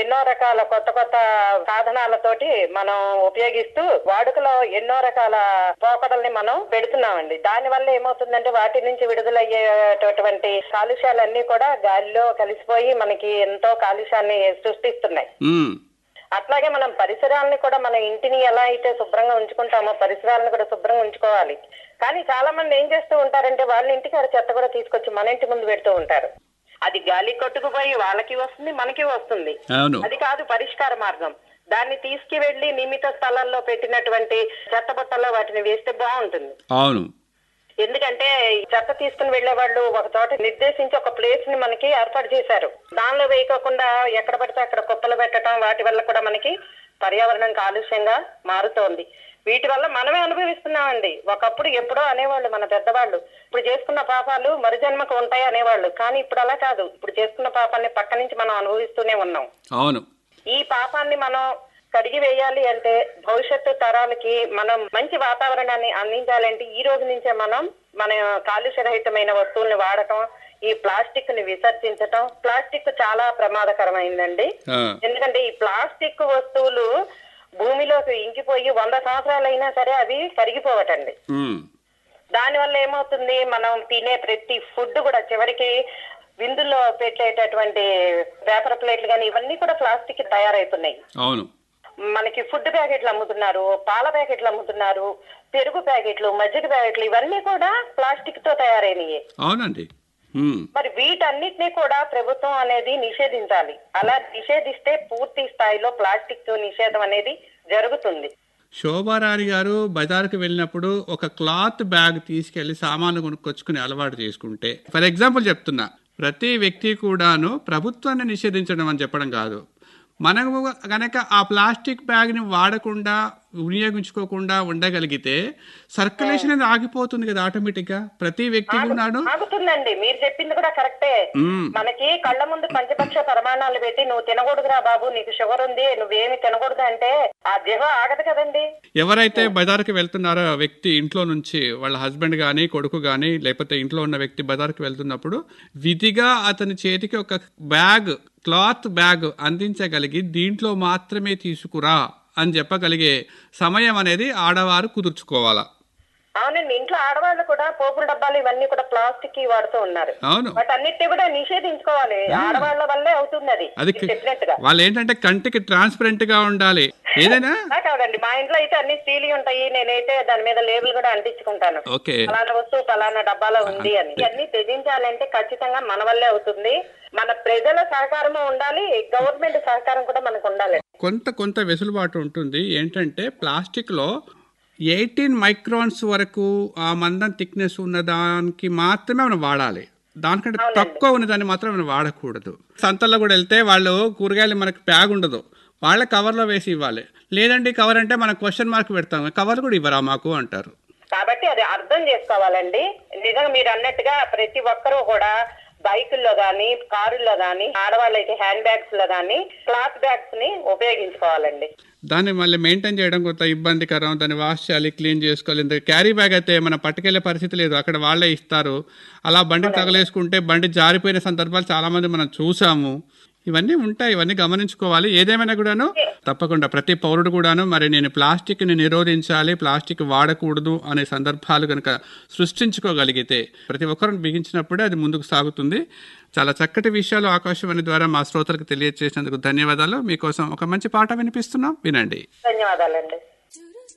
ఎన్నో రకాల కొత్త కొత్త సాధనాలతోటి మనం ఉపయోగిస్తూ వాడుకలో ఎన్నో రకాల పోకడల్ని మనం పెడుతున్నామండి దాని వల్ల ఏమవుతుందంటే వాటి నుంచి విడుదలయ్యేటటువంటి కాలుష్యాలన్నీ కూడా గాలిలో కలిసిపోయి మనకి ఎంతో కాలుష్యాన్ని సృష్టిస్తున్నాయి ఉమ్, అట్లాగే మనం పరిసరాలను కూడా మన ఇంటిని ఎలా అయితే శుభ్రంగా ఉంచుకుంటామో పరిసరాలను కూడా శుభ్రంగా ఉంచుకోవాలి కానీ చాలా మంది ఏం చేస్తూ ఉంటారంటే వాళ్ళ ఇంటికి ఆడ చెత్త కూడా తీసుకొచ్చి మన ఇంటి ముందు పెడుతూ ఉంటారు అది గాలి కొట్టుకుపోయి వాళ్ళకి వస్తుంది మనకి వస్తుంది అవును అది కాదు పరిష్కార మార్గం దాన్ని తీసుకువెళ్లి నియమిత స్థలాల్లో పెట్టినటువంటి చెత్త బుట్టల్లో వాటిని వేస్తే బాగుంటుంది అవును ఎందుకంటే ఈ చెత్త తీసుకుని వెళ్లే వాళ్ళు ఒక చోట నిర్దేశించి ఒక ప్లేస్ ని మనకి ఏర్పాటు చేశారు దానిలో వేయకోకుండా ఎక్కడ పడితే అక్కడ కుప్పలు పెట్టడం వాటి వల్ల కూడా మనకి పర్యావరణం కాలుష్యంగా మారుతోంది వీటి వల్ల మనమే అనుభవిస్తున్నామండి ఒకప్పుడు ఎప్పుడో అనేవాళ్ళు మన పెద్దవాళ్ళు ఇప్పుడు చేసుకున్న పాపాలు మరుజన్మకు ఉంటాయి అనేవాళ్ళు కానీ ఇప్పుడు అలా కాదు ఇప్పుడు చేసుకున్న పాపాన్ని పక్క నుంచి మనం అనుభవిస్తూనే ఉన్నాం అవును ఈ పాపాన్ని మనం కడిగి వేయాలి అంటే భవిష్యత్తు తరాలకి మనం మంచి వాతావరణాన్ని అందించాలంటే ఈ రోజు నుంచే మనం మన కాలుష్యరహితమైన వస్తువుల్ని వాడటం ఈ ప్లాస్టిక్ ని విసర్జించటం ప్లాస్టిక్ చాలా ప్రమాదకరమైందండి ఆ, ఎందుకంటే ఈ ప్లాస్టిక్ వస్తువులు భూమిలోకి ఇంకిపోయి వంద సంవత్సరాలైనా సరే అవి కరిగిపోవటండి ఉమ్, దానివల్ల ఏమవుతుంది మనం తినే ప్రతి ఫుడ్ కూడా చివరికి విందుల్లో పెట్టేటటువంటి పేపర్ ప్లేట్లు కానీ ఇవన్నీ కూడా ప్లాస్టిక్ తయారైతున్నాయి అవును మనకి ఫుడ్ ప్యాకెట్లు అమ్ముతున్నారు పాల ప్యాకెట్లు అమ్ముతున్నారు పెరుగు ప్యాకెట్లు మజ్జిగ ప్యాకెట్లు ఇవన్నీ కూడా ప్లాస్టిక్ తో తయారైనవి అవునండి ఉమ్, మరి వీటన్నిటిని కూడా ప్రభుత్వం అనేది నిషేధించాలి అలా నిషేధిస్తే పూర్తి స్థాయిలో ప్లాస్టిక్ నిషేధం అనేది జరుగుతుంది శోభారాణి గారు బజార్కి వెళ్ళినప్పుడు ఒక క్లాత్ బ్యాగ్ తీసుకెళ్లి సామాన్లు కొనుక్కొచ్చుకుని అలవాటు చేసుకుంటే ఫర్ ఎగ్జాంపుల్ చెప్తున్నా ప్రతి వ్యక్తి కూడాను ప్రభుత్వాన్ని నిషేధించడం అని చెప్పడం కాదు మనము గనక ఆ ప్లాస్టిక్ బ్యాగ్ని వాడకుండా వినియోగించుకోకుండా ఉండగలిగితే సర్క్యులేషన్ అనేది ఆగిపోతుంది కదా ఆటోమేటిక్గా ప్రతి వ్యక్తి కూడాను ఆగుతుందండి మీరు చెప్పింది కూడా కరెక్టే మ్మ్. మనకి కళ్ళ ముందు పంచపక్ష ప్రమాణాలు పెట్టి నువ్వు తినకూడదురా బాబు నీకు షుగర్ ఉంది నువ్వేమి తినకూడదు అంటే ఆ జిహ ఆగదు కదండి ఎవరైతే బజార్కి వెళ్తున్నారో ఆ వ్యక్తి ఇంట్లో నుంచి వాళ్ళ హస్బెండ్ కానీ కొడుకు కానీ లేకపోతే ఇంట్లో ఉన్న వ్యక్తి బజార్కి వెళ్తున్నప్పుడు విధిగా అతని చేతికి ఒక బ్యాగ్ క్లాత్ బ్యాగ్ అందించగలిగి దీంట్లో మాత్రమే తీసుకురా అని చెప్పగలిగే సమయం అనేది ఆడవారు కుదుర్చుకోవాలా అవునండి ఇంట్లో ఆడవాళ్ళు కూడా పోపుల డబ్బాలు ఇవన్నీ కూడా ప్లాస్టిక్ వాడుతూ ఉన్నారు అవును వాటన్నిటి కూడా నిషేధించుకోవాలి ఆడవాళ్ళ వల్లే అవుతుంది అది అది మీరు చెప్పినట్టుగా వాళ్ళు ఏంటంటే కంటికి ట్రాన్స్పరెంట్ గా ఉండాలి ఏదైనా అలా కాదండి మా ఇంట్లో అయితే అన్ని స్టీల్ ఉంటాయి నేనైతే దాని మీద లేబుల్ కూడా అంటించుకుంటాను ఓకే ఫలానా వస్తువు ఫలానా డబ్బాలో ఉంది అని ఇవన్నీ త్యజించాలంటే ఖచ్చితంగా మన వల్లే అవుతుంది మన ప్రజల సహకారము ఉండాలి గవర్నమెంట్ సహకారం కూడా మనకు ఉండాలి కొంత కొంత వెసులుబాటు ఉంటుంది ఏంటంటే ప్లాస్టిక్లో ఎయిటీన్ మైక్రాన్స్ వరకు ఆ మందం థిక్నెస్ ఉన్న దానికి మాత్రమే మనం వాడాలి దానికంటే తక్కువ ఉన్న దాన్ని మాత్రం మనం వాడకూడదు సంతల్లో కూడా వెళ్తే వాళ్ళు కూరగాయలు మనకి బ్యాగ్ ఉండదు వాళ్ళ కవర్లో వేసి ఇవ్వాలి లేదండి కవర్ అంటే మనం క్వశ్చన్ మార్క్ పెడతాం కవర్ కూడా ఇవ్వరా మాకు అంటారు కాబట్టి అది అర్థం చేసుకోవాలండి నిజంగా మీరు అన్నట్టుగా ప్రతి ఒక్కరూ కూడా బైకుల్లో గాని కారుల్లో గాని ఆడవాళ్ళైతే హ్యాండ్ బ్యాగ్స్ లో గాని క్లాత్ బ్యాగ్స్ ని ఉపయోగించుకోవాలండి దాన్ని మళ్ళీ మెయింటైన్ చేయడం కొంత ఇబ్బందికరం దాన్ని వాష్ చేయాలి క్లీన్ చేసుకోవాలి ఇంత క్యారీ బ్యాగ్ అయితే మనం పట్టుకెళ్లే పరిస్థితి లేదు అక్కడ వాళ్ళే ఇస్తారు అలా బండికి తగలేసుకుంటే బండి జారిపోయిన సందర్భాలు చాలా మంది మనం చూసాము ఇవన్నీ ఉంటాయి ఇవన్నీ గమనించుకోవాలి ఏదేమైనా కూడాను తప్పకుండా ప్రతి పౌరుడు కూడాను మరి నేను ప్లాస్టిక్ని నిరోధించాలి ప్లాస్టిక్ వాడకూడదు అనే సందర్భాలు కనుక సృష్టించుకోగలిగితే ప్రతి ఒక్కరిని బిగించినప్పుడే అది ముందుకు సాగుతుంది చాలా చక్కటి విషయాలు ఆకాశవాణి ద్వారా మా శ్రోతలకు తెలియజేసినందుకు ధన్యవాదాలు మీకోసం ఒక మంచి పాట వినిపిస్తున్నాం వినండి ధన్యవాదాలండి